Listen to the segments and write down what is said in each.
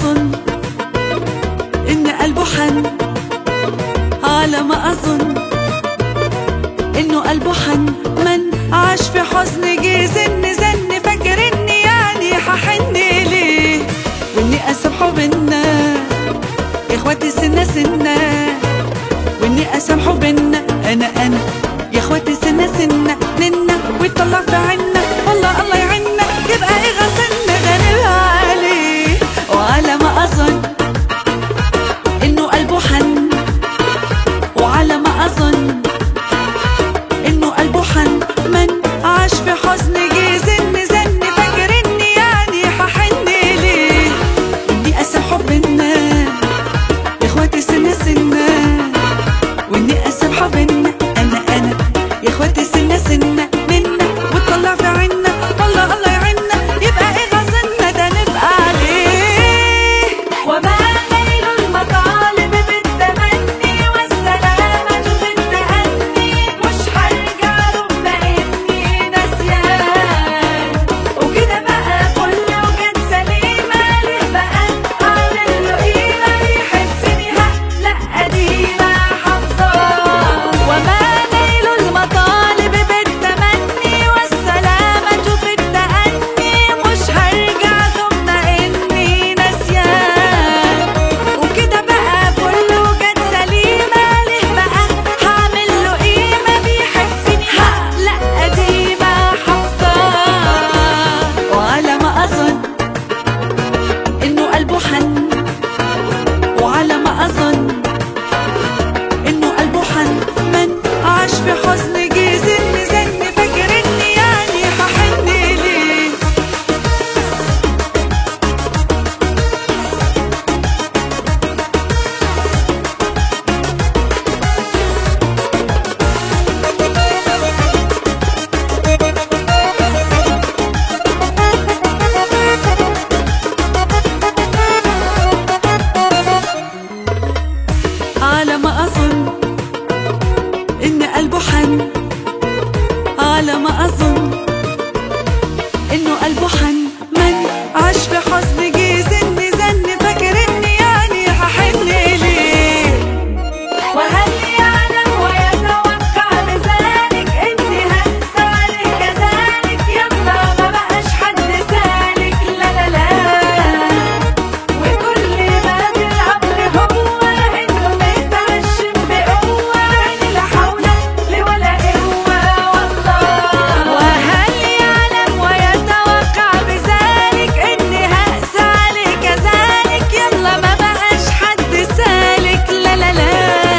أظن إن قلبه حن على ما أظن إنه قلبه حن من عاش في حزن جه زن زن فاكر إني يعني هحن ليه وإني أسامحه بينا يا إخواتي سنة سنة وإني أسامحه بينا أنا أنا يا إخواتي سنة سنة ننا ويطلع في عنا والله الله يعنا يبقى إيه غسلنا غالب عليه وعلى ما أظن إنه قلبه حن وعلى ما أظن إنه قلبه حن من عاش في حزن جه زن زن فاكر إني يعني هحن ليه إني أسامحه بينا يا إخواتي سنة سنة وإني أسامحه بينا أنا أنا يا إخواتي سنة سنة منا وتطلع في عنا والله الله يعنا يبقى إيه غزلنا ده نبقى عليه وما نيل المطالب بالتمني والسلامة في التأني مش هرجع رغم إني ناسيان وكده بقى كله كان سليمة ليه بقى أعمل له قيمة بيحبني لا قديمة حافظاه وما نيل المطالب بالتمني والسلامة في التأني مش هرجع ثم إني ناسيان وكده بقى كله كان سليمة ليه بقى هعمل له قيمة بيحبني لا قديمة حافظاه وعلى ما أظن إنه قلبه حن وعلى ما أظن إنه قلبه حن من عاش في حزن جه زن زن فاكر إني يعني هحن ليه على ما أظن إن قلبه حن على ما أظن إنه قلبه حن من عاش في حزن جه زن زن فاكر إني يعني هحن ليه وهل يعلم ويتوقع بذلك اني هنسى عليك كذلك يلا ما بقاش حد سالك لا لا لا وكل ما في الامر هو انه متعشم بقوه عيني لا حول لي ولا قوه والله وهل يعلم ويتوقع بذلك اني هقسى عليك كذلك يلا ما بقاش حد سالك لا لا لا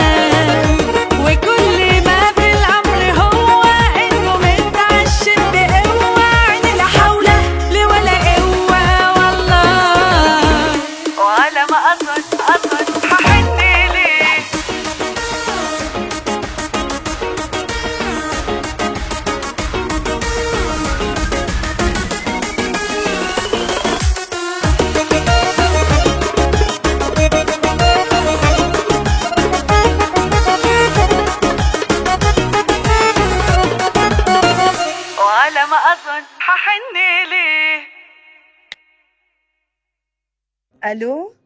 وكل ما في الامر هو انه متعشم بقوه عيني لا حول لي ولا قوه والله وعلى ما أظن أظن هحن ليه وعلى ما أظن هحن ليه ألو